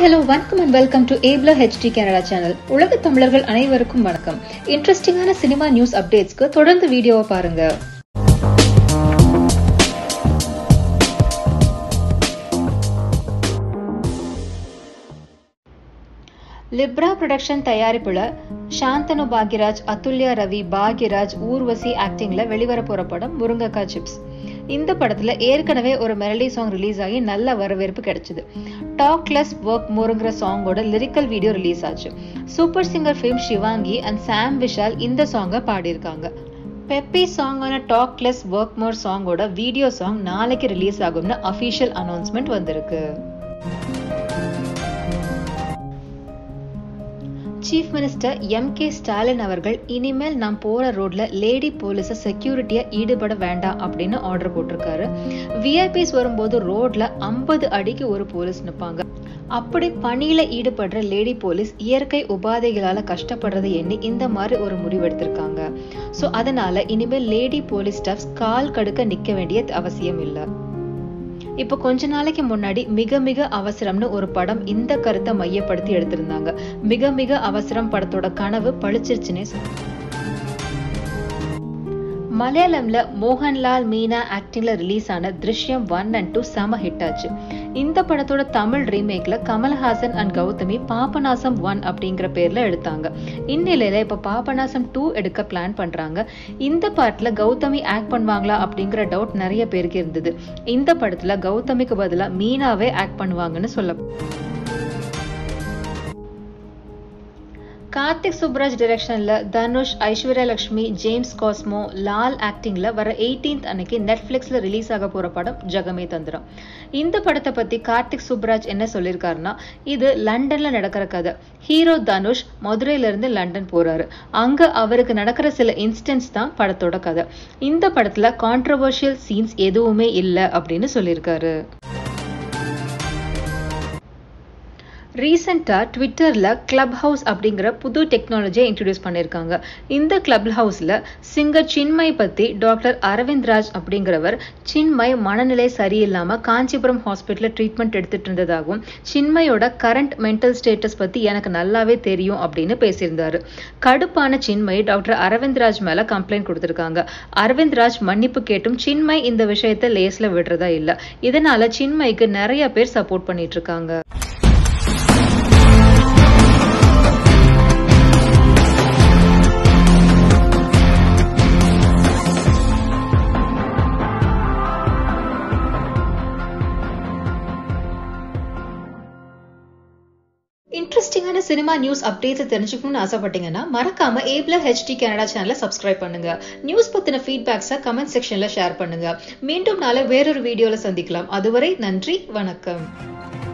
hello வணக்கம் and welcome to ஏப்ல HD Canada channel உலக தமிழர்கள் அனைவருக்கும் வணக்கம் இன்ட்ரெஸ்டிங்கான சினிமா நியூஸ் அப்டேட்ஸ்க்கு தொடர்ந்து வீடியோவை பாருங்க லிப்ரா ப்ரொடக்ஷன் தயாரிப்புல சாந்தனு பாக்யராஜ் அதுல்யா ரவி பாக்யராஜ் ஊர்வசி ஆக்டிங்ல வெளிவர போற படம் முருங்கக்காய் சிப்ஸ் இந்த படத்துல ஏற்கனவே ஒரு மெலடி சாங் ரிலீஸ் ஆகி நல்ல வரவேற்பு கிடைச்சது டாக்லெஸ் ஒர்க் மோருங்கிற சாங்கோட லிரிக்கல் வீடியோ ரிலீஸ் ஆச்சு super singer film Sivaangi and Sam Vishal இந்த சாங்கை பாடியிருக்காங்க பெப்பி சாங்கான டாக்லெஸ் ஒர்க் மோர் சாங்கோட வீடியோ சாங் நாளைக்கு ரிலீஸ் ஆகும்னு அஃபீஷியல் அனௌன்ஸ்மெண்ட் வந்திருக்கு chief minister M K Stalin அவர்கள் இனிமேல் நாம் போற ரோட்ல லேடி போலீஸ செக்யூரிட்டியா ஈடுபட வேண்டாம் அப்படின்னு ஆர்டர் போட்டிருக்காரு விஐபிஸ் வரும்போது ரோட்ல ஐம்பது அடிக்கு ஒரு போலீஸ் நிற்பாங்க அப்படி பணியில ஈடுபடுற லேடி போலீஸ் இயற்கை உபாதைகளால கஷ்டப்படுறதை எண்ணி இந்த மாதிரி ஒரு முடிவு எடுத்திருக்காங்க ஸோ அதனால இனிமேல் லேடி போலீஸ் ஸ்டாஃப்ஸ் கால் கடுக்க நிக்க வேண்டிய அவசியம் இல்லை இப்போ கொஞ்ச நாளைக்கு முன்னாடி மிக மிக அவசரம்னு ஒரு படம் இந்த கருத்தை மையப்படுத்தி எடுத்திருந்தாங்க மிக மிக அவசரம் படத்தோட கனவு பழிச்சிருச்சுன்னே சொல்லுங்க மலையாளம்ல மோகன்லால் மீனா ஆக்டிங்ல ரிலீஸ் ஆன திருஷ்யம் ஒன் அண்ட் டூ செம ஹிட் ஆச்சு இந்த படத்தோட தமிழ் ரீமேக்ல கமல்ஹாசன் அண்ட் கௌதமி பாபநாசம் ஒன் அப்படிங்கிற பேர்ல எடுத்தாங்க இந்நிலையில இப்ப பாபநாசம் டூ எடுக்க பிளான் பண்றாங்க இந்த பாட்டுல கௌதமி ஆக்ட் பண்ணுவாங்களா அப்படிங்கிற டவுட் நிறைய பேருக்கு இருந்தது இந்த படத்துல கௌதமிக்கு பதிலா மீனாவே ஆக்ட் பண்ணுவாங்கன்னு சொல்ல கார்த்திக் சுப்ராஜ் டைரக்ஷன்ல தனுஷ் ஐஸ்வர்யா லட்சுமி ஜேம்ஸ் காஸ்மோ லால் ஆக்டிங்ல வர எயிட்டீன்த் அன்னைக்கு நெட்ஃபிளிக்ஸ்ல ரிலீஸ் ஆக போற படம் ஜகமே தந்திரம் இந்த படத்தை பத்தி கார்த்திக் சுப்ராஜ் என்ன சொல்லியிருக்காருன்னா இது லண்டன்ல நடக்கிற கதை ஹீரோ தனுஷ் மதுரையில இருந்து லண்டன் போறாரு அங்க அவருக்கு நடக்கிற சில இன்ஸ்டன்ஸ் தான் படத்தோட கதை இந்த படத்துல கான்ட்ரவர்ஷியல் சீன்ஸ் எதுவுமே இல்லை அப்படின்னு சொல்லியிருக்காரு ரீசெண்டாக ட்விட்டரில் கிளப் ஹவுஸ் அப்படிங்கிற புது டெக்னாலஜியை இன்ட்ரடியூஸ் பண்ணியிருக்காங்க இந்த கிளப் ஹவுஸில் சிங்கர் சின்மை பற்றி டாக்டர் அரவிந்த் ராஜ் அப்படிங்கிறவர் சின்மை மனநிலை சரியில்லாமல் காஞ்சிபுரம் ஹாஸ்பிட்டலில் ட்ரீட்மெண்ட் எடுத்துட்டு இருந்ததாகவும் சின்மையோட கரண்ட் மென்டல் ஸ்டேட்டஸ் பற்றி எனக்கு நல்லாவே தெரியும் அப்படின்னு பேசியிருந்தாரு கடுப்பான சின்மை டாக்டர் அரவிந்த் ராஜ் மேலே கம்ப்ளைண்ட் கொடுத்துருக்காங்க அரவிந்த் ராஜ் மன்னிப்பு கேட்டும் சின்மை இந்த விஷயத்தை லேஸில் விடுறதா இல்லை இதனால சின்மைக்கு நிறைய பேர் சப்போர்ட் பண்ணிட்டு இருக்காங்க இன்ட்ரெஸ்டிங்கான சினிமா நியூஸ் அப்டேட்ஸ் தெரிஞ்சுக்கணும்னு ஆசைப்பட்டீங்கன்னா மறக்காம ஏப்ல ஹெச்டி கனடா சேனலை சப்ஸ்கிரைப் பண்ணுங்க நியூஸ் பத்தின ஃபீட்பேக்ஸை கமெண்ட் செக்ஷன்ல ஷேர் பண்ணுங்க மீண்டும் நாளை வேறொரு வீடியோல சந்திக்கலாம் அதுவரை நன்றி வணக்கம்